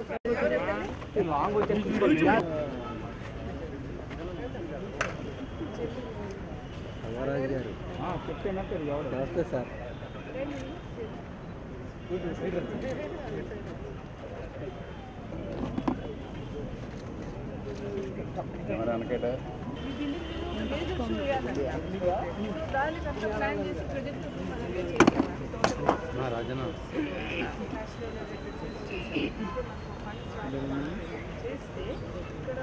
నమస్తే సార్ దానికంతా ప్లాన్ చేసి ప్రొజెక్ట్ మనమే చేసాము రాజనా చేస్తే ఇక్కడ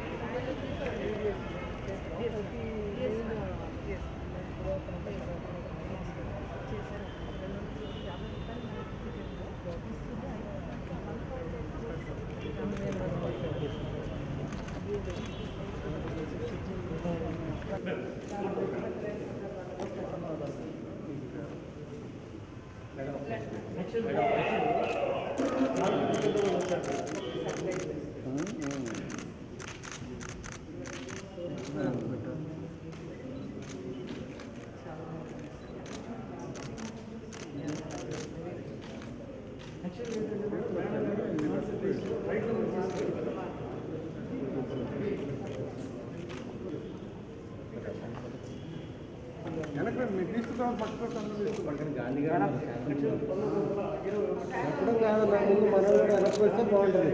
ఎప్పుడు కాదు నా ముందు మనం కూడా వెనక్కి వస్తే బాగుంటుంది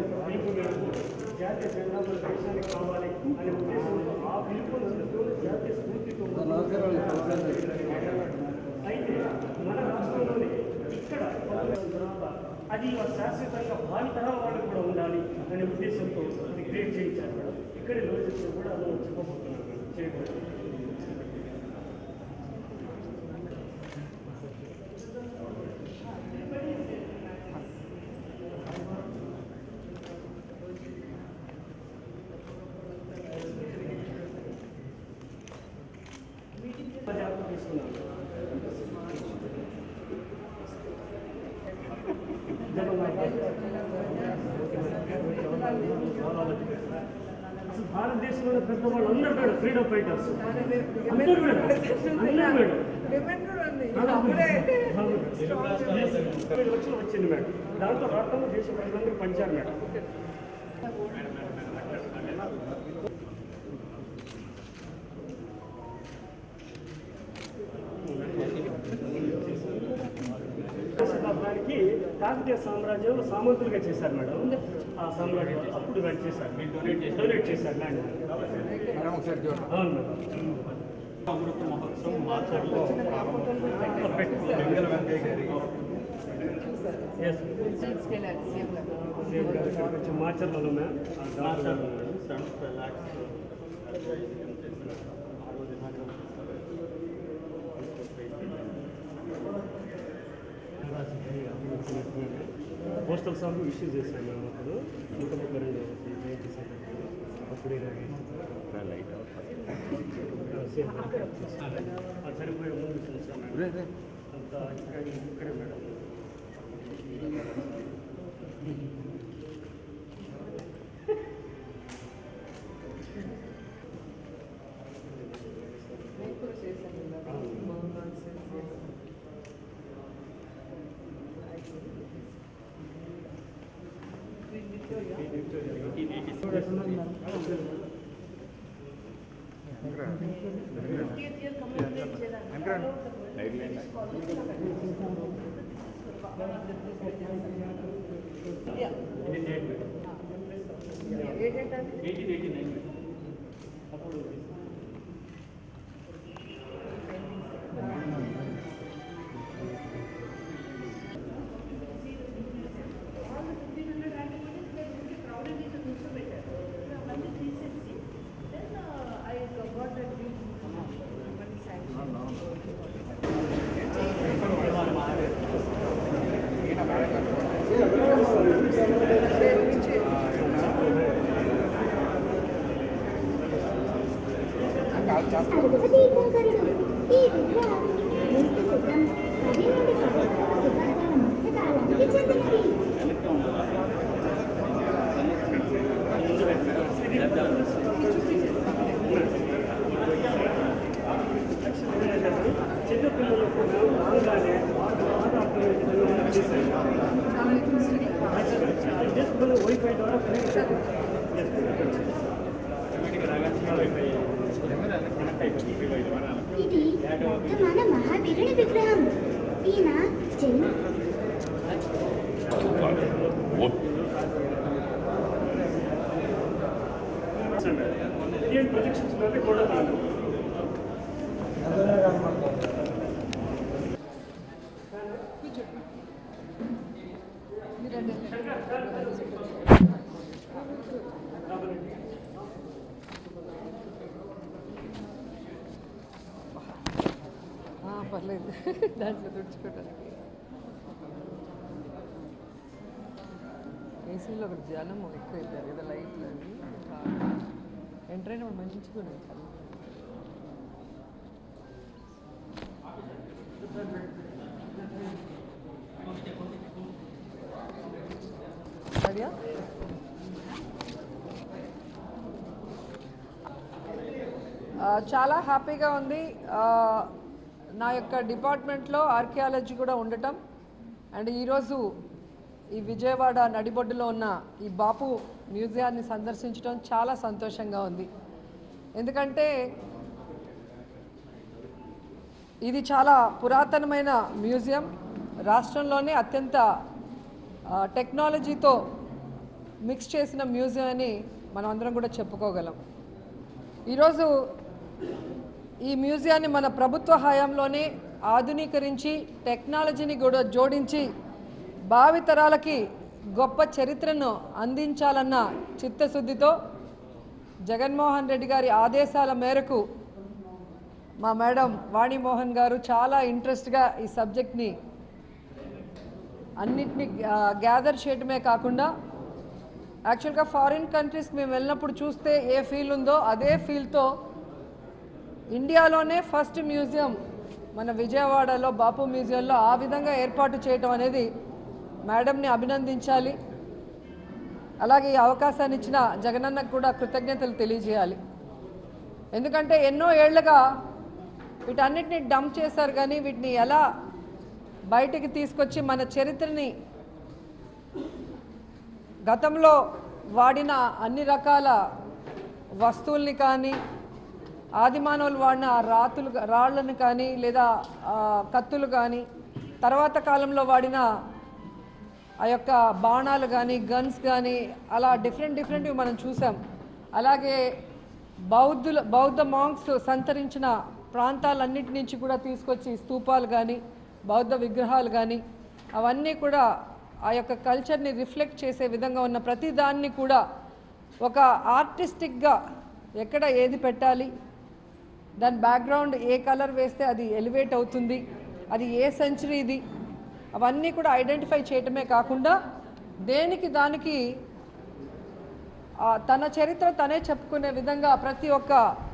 నమస్కారం అయితే మన రాష్ట్రంలోనే ఇక్కడ పదకొండు తర్వాత అది శాశ్వతంగా భావి తరాల వాళ్ళకి కూడా ఉండాలి అనే ఉద్దేశంతో అది క్రియేట్ చేయించారు మేడం ఇక్కడే రోజు కూడా అలా చెప్పబోతున్నాను మేడం చేయకూడదు జాగ్రత్త తీసుకున్నాను అసలు భారతదేశంలో పెద్దవాళ్ళు అందరూ మేడం ఫ్రీడమ్ ఫైటర్స్ అందరూ మేడం అందరూ మేడం డిమాండ్ కూడా ఉంది అవును. అప్పుడే ముప్పై లక్షలు వచ్చింది మేడం దాంతో రాష్ట్రంలో దేశ ప్రజలందరూ పంచారు మేడం శతాబ్దానికి కాకతీయ సామ్రాజ్యంలో సామంతులుగా చేశారు మేడం ఆ సామ్రాజ్యం అప్పుడు వాళ్ళు చేశారు డొనేట్ చేశారు ల్యాండ్ అవును మేడం అమృత మహోత్సవం మార్చర్లో ఎస్ తీసుకెళ్ళాలి సీఎం గారు సేమ్ గారు ఇక్కడ కొంచెం మార్చర్లలో మ్యామ్ మార్చర్లో సెవెంటీ ఫైవ్ ల్యాక్స్ ఆ రోజు పోస్టల్ సాంగ్ ఇష్యూ చేశాను మేము అప్పుడు నూట ముప్పై రెండు జయంతి సందర్భంగా అప్పుడే సేమ్ ఆ చనిపోయే ముందు చూసాను మేడం అంతా ఇక్కడ ఇక్కడే మేడం నేను కూడా చేశాను ఇలా. మోహన్ సింగ్ చేశాను. ఏంటంటే ఎయిటీన్ ఎయిటీ నైన్ అప్పుడు సర్వదీపకరణం ఈ విద్య నిత్యశుద్ధం పదిహేడు సుధాకర మత్స్యకాలానికి చెందినది చిన్న పిల్లలకు రాగానే బాగా అర్థమయ్యే విధంగా చేశారు. అది చేసుకున్న వైఫ్ గిలియన్ ప్రొజెక్షన్స్ లోపే చూడగలరు అదే కనపడుతుంది ఆ, పర్లేదు దాంట్లో తుడుచుకోవడానికి ఏసీలో ఒకటి జనం ఎక్కువ వెళ్ళారు కదా లైట్లు అవి ఎంటర్ అయినప్పుడు మంచిగా ఉన్నాయి అడియా ఆ, చాలా హ్యాపీగా ఉంది ఆ, నా యొక్క డిపార్ట్మెంట్లో ఆర్కియాలజీ కూడా ఉండటం అండ్ ఈరోజు ఈ విజయవాడ నడిబొడ్డులో ఉన్న ఈ బాపు మ్యూజియాన్ని సందర్శించడం చాలా సంతోషంగా ఉంది ఎందుకంటే ఇది చాలా పురాతనమైన మ్యూజియం రాష్ట్రంలోనే అత్యంత ఆ, టెక్నాలజీతో మిక్స్ చేసిన మ్యూజియం అని మనం అందరం కూడా చెప్పుకోగలం ఈరోజు ఈ మ్యూజియాన్ని మన ప్రభుత్వ హయాంలోనే ఆధునీకరించి టెక్నాలజీని కూడా జోడించి భావితరాలకి గొప్ప చరిత్రను అందించాలన్న చిత్తశుద్ధితో జగన్మోహన్ రెడ్డి గారి ఆదేశాల మేరకు మా మేడం వాణిమోహన్ గారు చాలా ఇంట్రెస్ట్గా ఈ సబ్జెక్ట్ని అన్నిటినీ గ్యాదర్ చేయడమే కాకుండా యాక్చువల్గా ఫారిన్ కంట్రీస్కి మేము వెళ్ళినప్పుడు చూస్తే ఏ ఫీల్ ఉందో అదే ఫీల్తో ఇండియాలోనే ఫస్ట్ మ్యూజియం మన విజయవాడలో బాపు మ్యూజియంలో ఆ విధంగా ఏర్పాటు చేయటం అనేది మేడంని అభినందించాలి అలాగే ఈ అవకాశాన్ని ఇచ్చిన జగనన్నకు కూడా కృతజ్ఞతలు తెలియజేయాలి ఎందుకంటే ఎన్నో ఏళ్లుగా వీటన్నిటిని డంప్ చేశారు కానీ వీటిని ఎలా బయటికి తీసుకొచ్చి మన చరిత్రని గతంలో వాడిన అన్ని రకాల వస్తువుల్ని కానీ ఆదిమానవులు వాడిన ఆ రాతులు రాళ్ళను కానీ లేదా ఆ, కత్తులు కానీ తర్వాత కాలంలో వాడిన ఆ యొక్క బాణాలు కానీ గన్స్ కానీ అలా డిఫరెంట్ డిఫరెంట్వి మనం చూసాం అలాగే బౌద్ధుల బౌద్ధ మాంగ్స్ సంతరించిన ప్రాంతాలన్నిటి నుంచి కూడా తీసుకొచ్చి స్తూపాలు కానీ బౌద్ధ విగ్రహాలు కానీ అవన్నీ కూడా ఆ యొక్క కల్చర్ని రిఫ్లెక్ట్ చేసే విధంగా ఉన్న ప్రతి దాన్ని కూడా ఒక ఆర్టిస్టిక్గా ఎక్కడ ఏది పెట్టాలి దాని బ్యాక్గ్రౌండ్ ఏ కలర్ వేస్తే అది ఎలివేట్ అవుతుంది అది ఏ సెంచరీది అవన్నీ కూడా ఐడెంటిఫై చేయటమే కాకుండా దేనికి దానికి ఆ, తన చరిత్ర తనే చెప్పుకునే విధంగా ప్రతి ఒక్క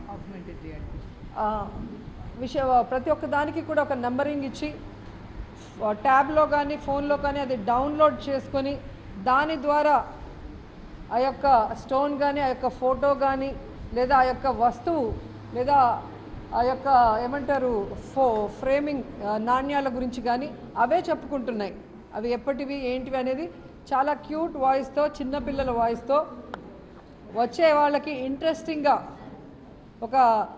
ఆ, విషయ ప్రతి ఒక్క దానికి కూడా ఒక నెంబరింగ్ ఇచ్చి ట్యాబ్లో కానీ ఫోన్లో కానీ అది డౌన్లోడ్ చేసుకొని దాని ద్వారా ఆ యొక్క స్టోన్ కానీ ఆ యొక్క ఫోటో కానీ లేదా ఆ యొక్క వస్తువు లేదా ఆ యొక్క ఏమంటారు ఫో ఫ్రేమింగ్ ఆ, నాణ్యాల గురించి కానీ అవే చెప్పుకుంటున్నాయి అవి ఎప్పటివి ఏంటివి అనేది చాలా క్యూట్ వాయిస్తో చిన్నపిల్లల వాయిస్తో వచ్చే వాళ్ళకి ఇంట్రెస్టింగ్గా ఒక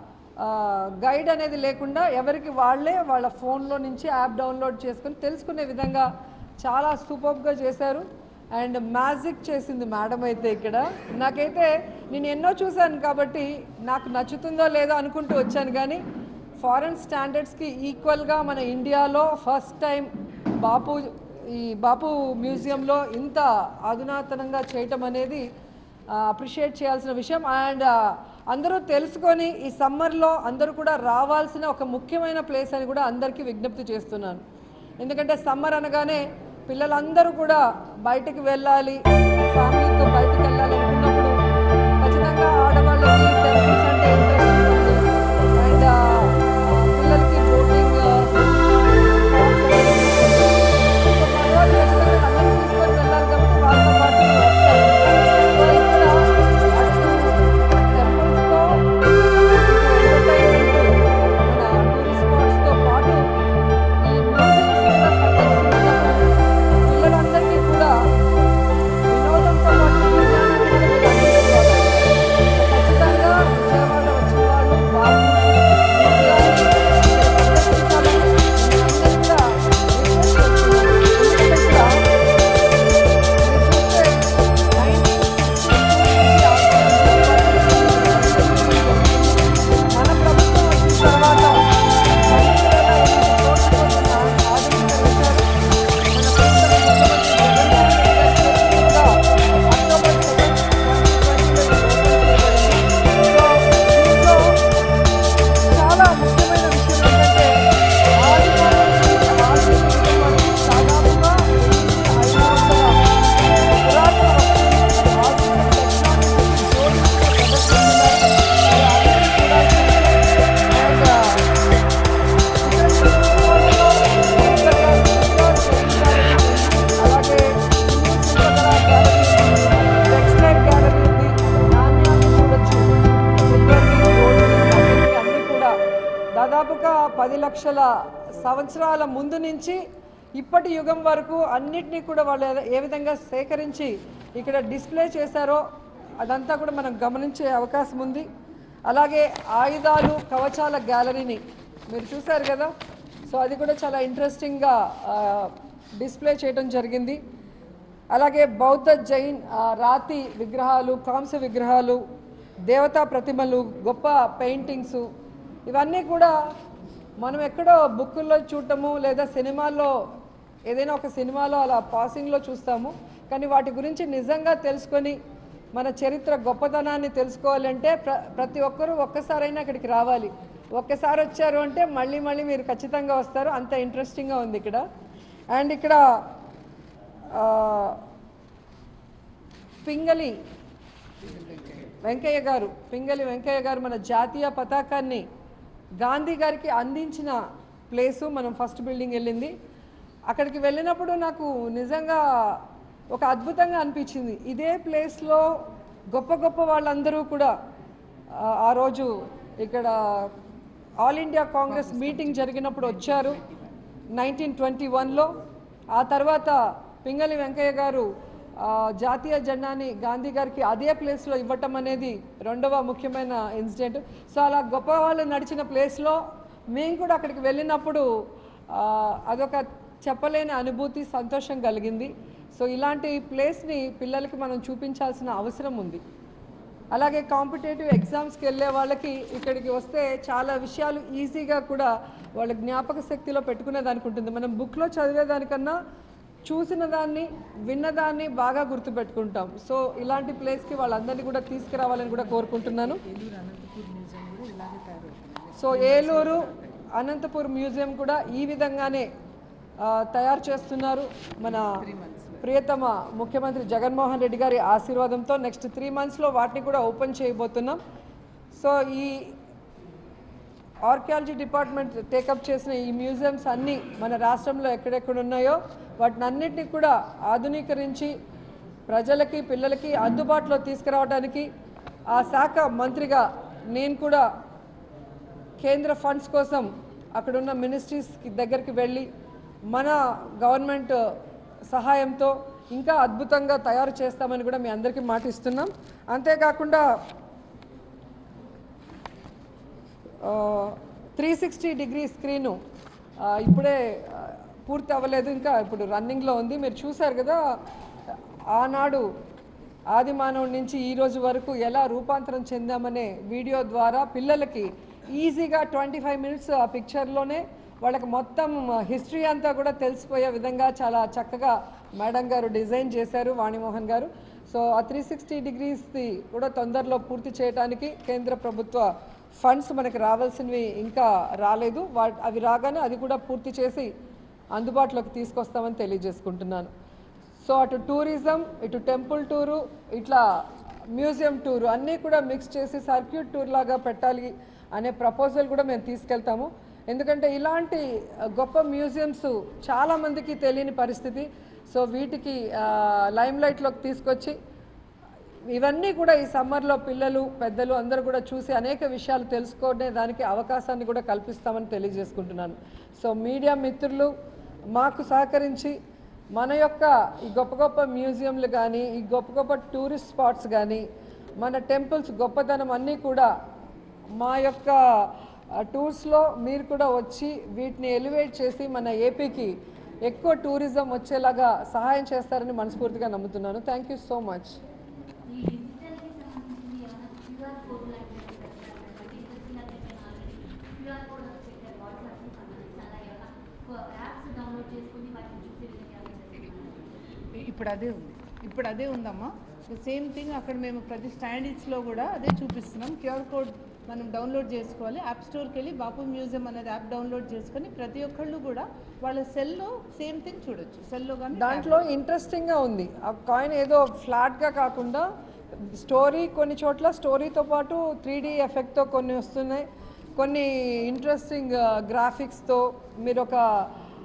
గైడ్ అనేది లేకుండా ఎవరికి వాళ్ళే వాళ్ళ ఫోన్లో నుంచి యాప్ డౌన్లోడ్ చేసుకొని తెలుసుకునే విధంగా చాలా సూపర్గా చేశారు అండ్ మ్యాజిక్ చేసింది మేడం అయితే ఇక్కడ నాకైతే నేను ఎన్నో చూశాను కాబట్టి నాకు నచ్చుతుందో లేదో అనుకుంటూ వచ్చాను కానీ ఫారెన్ స్టాండర్డ్స్కి ఈక్వల్గా మన ఇండియాలో ఫస్ట్ టైం బాపు ఈ బాపు మ్యూజియంలో ఇంత అధునాతనంగా చేయటం అనేది అప్రిషియేట్ చేయాల్సిన విషయం అండ్ అందరూ తెలుసుకొని ఈ సమ్మర్లో అందరూ కూడా రావాల్సిన ఒక ముఖ్యమైన ప్లేస్ అని కూడా అందరికీ విజ్ఞప్తి చేస్తున్నాను ఎందుకంటే సమ్మర్ అనగానే పిల్లలందరూ కూడా బయటికి వెళ్ళాలి ఫ్యామిలీతో బయటికి వెళ్ళాలి అనుకున్నప్పుడు ఖచ్చితంగా ఆడవాళ్ళకి టెంపుల్స్ అంటే ఇంట్రెస్ట్ ఉంటుంది అండ్ పిల్లలకి బోటింగ్ మగవాళ్ళు ఖచ్చితంగా అందరినీ తీసుకొని వెళ్ళాలి కాబట్టి వాళ్ళతో పాటు వస్తారు సో ఇక్కడ అటు టెంపుల్స్తో ఇటు ఎంటర్టైన్మెంట్ మన టూరిస్ట్ స్పాట్స్తో పాటు ఈ మ్యూజియంస్ కూడా సందర్శించినప్పుడు పిల్లలందరికీ కూడా వినోదంతో పాటు విజ్ఞానాన్ని కూడా లక్షల సంవత్సరాల ముందు నుంచి ఇప్పటి యుగం వరకు అన్నిటినీ కూడా వాళ్ళు ఏ- ఏ విధంగా సేకరించి ఇక్కడ డిస్ప్లే చేశారో అదంతా కూడా మనం గమనించే అవకాశం ఉంది అలాగే ఆయుధాలు కవచాల గ్యాలరీని మీరు చూశారు కదా సో అది కూడా చాలా ఇంట్రెస్టింగ్గా డిస్ప్లే చేయడం జరిగింది అలాగే బౌద్ధ జైన్ ఆ, రాతి విగ్రహాలు కాంస్య విగ్రహాలు దేవతా ప్రతిమలు గొప్ప పెయింటింగ్స్ ఇవన్నీ కూడా మనం ఎక్కడో బుక్కుల్లో చూడటము లేదా సినిమాల్లో ఏదైనా ఒక సినిమాలో అలా పాసింగ్లో చూస్తాము కానీ వాటి గురించి నిజంగా తెలుసుకొని మన చరిత్ర గొప్పతనాన్ని తెలుసుకోవాలంటే ప్ర ప్రతి ఒక్కరూ ఒక్కసారైనా ఇక్కడికి రావాలి ఒక్కసారి వచ్చారు అంటే మళ్ళీ మళ్ళీ మీరు ఖచ్చితంగా వస్తారు అంత ఇంట్రెస్టింగ్గా ఉంది ఇక్కడ అండ్ ఇక్కడ ఆ, పింగళి వెంకయ్య గారు పింగళి వెంకయ్య గారు మన జాతీయ పతాకాన్ని గాంధీ గారికి అందించిన ప్లేసు మనం ఫస్ట్ బిల్డింగ్ వెళ్ళింది అక్కడికి వెళ్ళినప్పుడు నాకు నిజంగా ఒక అద్భుతంగా అనిపించింది ఇదే ప్లేస్లో గొప్ప గొప్ప వాళ్ళందరూ కూడా ఆ, ఆ రోజు ఇక్కడ ఆల్ ఇండియా కాంగ్రెస్ మీటింగ్ జరిగినప్పుడు వచ్చారు నైన్టీన్ ట్వంటీ వన్లో ఆ తర్వాత పింగళి వెంకయ్య గారు ఆ, జాతీయ జెండాని గాంధీ గారికి అదే ప్లేస్లో ఇవ్వటం అనేది రెండవ ముఖ్యమైన ఇన్సిడెంట్ సో అలా గొప్ప వాళ్ళు నడిచిన ప్లేస్లో మేము కూడా అక్కడికి వెళ్ళినప్పుడు ఆ, అదొక చెప్పలేని అనుభూతి సంతోషం కలిగింది సో ఇలాంటి ప్లేస్ని పిల్లలకి మనం చూపించాల్సిన అవసరం ఉంది అలాగే కాంపిటేటివ్ ఎగ్జామ్స్కి వెళ్ళే వాళ్ళకి ఇక్కడికి వస్తే చాలా విషయాలు ఈజీగా కూడా వాళ్ళ జ్ఞాపక శక్తిలో పెట్టుకునేదానికి ఉంటుంది మనం బుక్లో చదివేదానికన్నా చూసిన దాన్ని విన్నదాన్ని బాగా గుర్తుపెట్టుకుంటాం సో ఇలాంటి ప్లేస్కి వాళ్ళందరినీ కూడా తీసుకురావాలని కూడా కోరుకుంటున్నాను సో ఏలూరు అనంతపూర్ మ్యూజియం కూడా ఈ విధంగానే ఆ, తయారు చేస్తున్నారు మన ప్రియతమ ముఖ్యమంత్రి జగన్మోహన్ రెడ్డి గారి ఆశీర్వాదంతో నెక్స్ట్ త్రీ మంత్స్లో వాటిని కూడా ఓపెన్ చేయబోతున్నాం సో ఈ ఆర్కియాలజీ డిపార్ట్మెంట్ టేకప్ చేసిన ఈ మ్యూజియంస్ అన్నీ మన రాష్ట్రంలో ఎక్కడెక్కడ ఉన్నాయో వాటిని అన్నిటిని కూడా ఆధునీకరించి ప్రజలకి పిల్లలకి అందుబాటులో తీసుకురావడానికి ఆ శాఖ మంత్రిగా నేను కూడా కేంద్ర ఫండ్స్ కోసం అక్కడున్న మినిస్ట్రీస్ దగ్గరికి వెళ్ళి మన గవర్నమెంట్ సహాయంతో ఇంకా అద్భుతంగా తయారు చేస్తామని కూడా మీ అందరికీ మాటిస్తున్నాం అంతేకాకుండా త్రీ సిక్స్టీ డిగ్రీ స్క్రీను ఆ, ఇప్పుడే ఆ, పూర్తి అవ్వలేదు ఇంకా ఇప్పుడు రన్నింగ్లో ఉంది మీరు చూశారు కదా ఆనాడు ఆది మానవుడి నుంచి ఈ రోజు వరకు ఎలా రూపాంతరం చెందామనే వీడియో ద్వారా పిల్లలకి ఈజీగా ట్వంటీ ఫైవ్ మినిట్స్ ఆ పిక్చర్లోనే వాళ్ళకి మొత్తం హిస్టరీ అంతా కూడా తెలిసిపోయే విధంగా చాలా చక్కగా మేడం గారు డిజైన్ చేశారు వాణిమోహన్ గారు సో ఆ త్రీ సిక్స్టీ డిగ్రీస్ది కూడా తొందరలో పూర్తి చేయడానికి కేంద్ర ప్రభుత్వ ఫండ్స్ మనకి రావాల్సినవి ఇంకా రాలేదు వా అవి రాగానే అది కూడా పూర్తి చేసి అందుబాటులోకి తీసుకొస్తామని తెలియజేసుకుంటున్నాను సో అటు టూరిజం ఇటు టెంపుల్ టూరు ఇట్లా మ్యూజియం టూరు అన్నీ కూడా మిక్స్ చేసి సర్క్యూట్ టూర్ లాగా పెట్టాలి అనే ప్రపోజల్ కూడా మేము తీసుకెళ్తాము ఎందుకంటే ఇలాంటి ఆ, గొప్ప మ్యూజియంస్ చాలామందికి తెలియని పరిస్థితి సో వీటికి లైమ్ లైట్లోకి తీసుకొచ్చి ఇవన్నీ కూడా ఈ సమ్మర్లో పిల్లలు పెద్దలు అందరూ కూడా చూసి అనేక విషయాలు తెలుసుకునే దానికి అవకాశాన్ని కూడా కల్పిస్తామని తెలియజేసుకుంటున్నాను సో మీడియా మిత్రులు మాకు సహకరించి మన యొక్క ఈ గొప్ప గొప్ప మ్యూజియంలు కానీ ఈ గొప్ప గొప్ప టూరిస్ట్ స్పాట్స్ కానీ మన టెంపుల్స్ గొప్పతనం అన్నీ కూడా మా యొక్క ఆ, టూర్స్లో మీరు కూడా వచ్చి వీటిని ఎలివేట్ చేసి మన ఏపీకి ఎక్కువ టూరిజం వచ్చేలాగా సహాయం చేస్తారని మనస్ఫూర్తిగా నమ్ముతున్నాను థ్యాంక్ యూ సో మచ్ ఈ డిజిటల్కి సంబంధించి ఏమైనా క్యూఆర్ కోడ్ లాంటివి పెట్టారు క్యూఆర్ కోడ్ పెట్టారు వాట్సాప్కి సంబంధించి అలా ఏమైనా యాప్స్ డౌన్లోడ్ చేసుకుని వాటిని చూసే విధంగా ఏమైనా చేస్తున్నారా? ఇప్పుడు అదే ఉంది ఇప్పుడు అదే ఉందమ్మా సేమ్ థింగ్ అక్కడ మేము ప్రతి స్టాండీస్లో కూడా అదే చూపిస్తున్నాం క్యూఆర్ కోడ్ మనం డౌన్లోడ్ చేసుకోవాలి యాప్ స్టోర్కి వెళ్ళి బాపు మ్యూజియం అనేది యాప్ డౌన్లోడ్ చేసుకొని ప్రతి ఒక్కళ్ళు కూడా వాళ్ళ సెల్లో సేమ్ థింగ్ చూడొచ్చు సెల్లో కానీ దాంట్లో ఇంట్రెస్టింగ్గా ఉంది ఆ కాయిన్ ఏదో ఫ్లాట్గా కాకుండా స్టోరీ కొన్ని చోట్ల స్టోరీతో పాటు త్రీ డీ ఎఫెక్ట్తో కొన్ని వస్తున్నాయి కొన్ని ఇంట్రెస్టింగ్ గ్రాఫిక్స్తో మీరు ఒక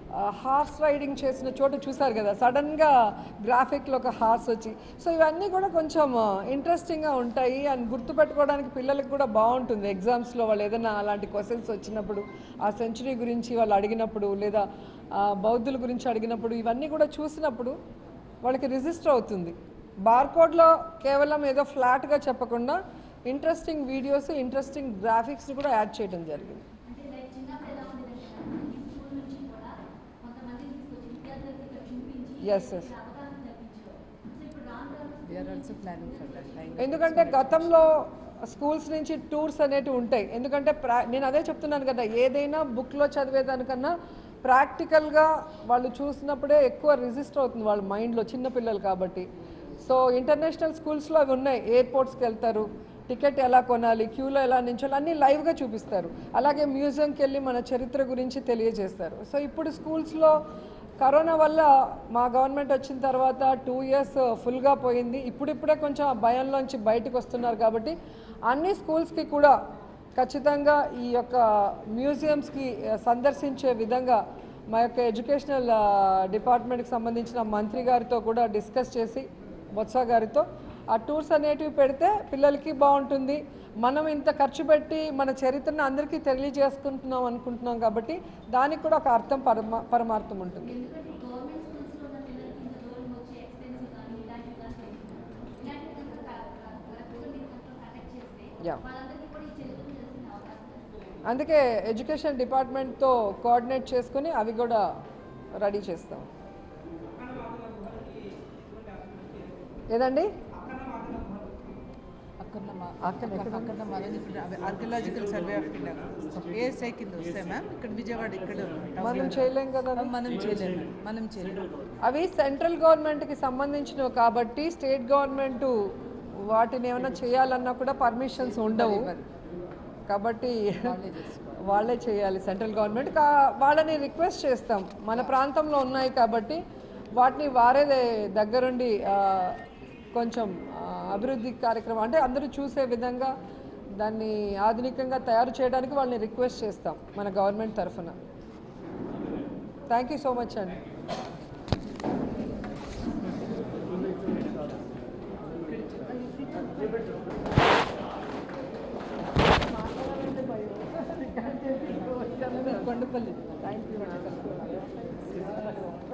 హార్స్ రైడింగ్ చేసిన చోట చూసారు కదా సడన్గా గ్రాఫిక్లో ఒక హార్స్ వచ్చి సో ఇవన్నీ కూడా కొంచెం ఇంట్రెస్టింగ్గా ఉంటాయి అండ్ గుర్తుపెట్టుకోవడానికి పిల్లలకు కూడా బాగుంటుంది ఎగ్జామ్స్లో వాళ్ళు ఏదైనా అలాంటి క్వశ్చన్స్ వచ్చినప్పుడు ఆ సెంచరీ గురించి వాళ్ళు అడిగినప్పుడు లేదా ఆ, బౌద్ధుల గురించి అడిగినప్పుడు ఇవన్నీ కూడా చూసినప్పుడు వాళ్ళకి రిజిస్టర్ అవుతుంది బార్కోడ్లో కేవలం ఏదో ఫ్లాట్గా చెప్పకుండా ఇంట్రెస్టింగ్ వీడియోస్ ఇంట్రెస్టింగ్ గ్రాఫిక్స్ని కూడా యాడ్ చేయడం జరిగింది అంటే లైక్ చిన్నప్పుడు ఎలా ఉండేదంటే ఈ స్కూల్ నుంచి కూడా కొంతమందిని తీసుకొచ్చి విద్యార్థులకు ఇక్కడ చూపించి Yes, yes. ఇక్కడ అవగాహన కల్పించేవారు సో ఇప్పుడు రాను రాను we're also planning for that ఎందుకంటే గతంలో స్కూల్స్ నుంచి టూర్స్ అనేటివి ఉంటాయి ఎందుకంటే ప్రా నేను అదే చెప్తున్నాను కదా ఏదైనా బుక్లో చదివేదానికన్నా ప్రాక్టికల్గా వాళ్ళు చూసినప్పుడే ఎక్కువ రిజిస్టర్ అవుతుంది వాళ్ళ మైండ్లో చిన్నపిల్లలు కాబట్టి సో ఇంటర్నేషనల్ స్కూల్స్లో అవి ఉన్నాయి ఎయిర్పోర్ట్స్కి వెళ్తారు టికెట్ ఎలా కొనాలి క్యూలో ఎలా నించోాలి అన్నీ లైవ్గా చూపిస్తారు అలాగే మ్యూజియంకి వెళ్ళి మన చరిత్ర గురించి తెలియజేస్తారు సో ఇప్పుడు స్కూల్స్లో కరోనా వల్ల మా గవర్నమెంట్ వచ్చిన తర్వాత టూ ఇయర్స్ ఫుల్గా పోయింది ఇప్పుడిప్పుడే కొంచెం ఆ భయంలోంచి బయటకు వస్తున్నారు కాబట్టి అన్ని స్కూల్స్కి కూడా ఖచ్చితంగా ఈ యొక్క మ్యూజియంస్కి ఆ, సందర్శించే విధంగా మా యొక్క ఎడ్యుకేషనల్ డిపార్ట్మెంట్కి సంబంధించిన మంత్రి గారితో కూడా డిస్కస్ చేసి బొత్స గారితో ఆ టూర్స్ అనేటివి పెడితే పిల్లలకి బాగుంటుంది మనం ఇంత ఖర్చు పెట్టి మన చరిత్రను అందరికీ తెలియజేసుకుంటున్నాం అనుకుంటున్నాం కాబట్టి దానికి కూడా ఒక అర్థం పరమ పరమార్థం ఉంటుంది ఎందుకంటే గవర్నమెంట్ స్కూల్స్లో ఉన్న పిల్లలకి ఇంత దూరం వచ్చే ఎక్స్పెన్సివ్ కానీ ఇలాంటివి కానీ తెలుస్తుంది ఇలాంటివి కనుక కరెక్ట్గా మీరు కనుక కండక్ట్ చేస్తే Yeah. వాళ్ళందరికీ కూడా ఈ చరిత్ర తెలిసిన అవకాశం వస్తుంది అందుకే ఎడ్యుకేషన్ డిపార్ట్మెంట్తో కోఆర్డినేట్ చేసుకుని అవి కూడా రెడీ చేస్తాం ఏదండి అక్కడ మా అక్కడ అక్కడ మాదని ఇప్పుడు archaeological survey of India ASI కింద వస్తాయి మ్యామ్ ఇక్కడ విజయవాడ ఇక్కడ మనం చేయలేం కదా అవి. మనం చేయలేము మనం చేయలేము అవి సెంట్రల్ గవర్నమెంట్కి సంబంధించినవి కాబట్టి స్టేట్ గవర్నమెంట్ వాటిని ఏమైనా చేయాలన్నా కూడా పర్మిషన్స్ ఉండవు కాబట్టి వాళ్ళే చేయాలి సెంట్రల్ గవర్నమెంట్ కా వాళ్ళని రిక్వెస్ట్ చేస్తాం మన ప్రాంతంలో ఉన్నాయి కాబట్టి వాటిని వారే దగ్గరుండి ఆ, కొంచెం ఆ, అభివృద్ధి కార్యక్రమం అంటే అందరూ చూసే విధంగా దాన్ని ఆధునికంగా తయారు చేయడానికి వాళ్ళని రిక్వెస్ట్ చేస్తాం మన గవర్నమెంట్ తరఫున థ్యాంక్ యూ సో మచ్ అండి కొండపల్లి థ్యాంక్ యూ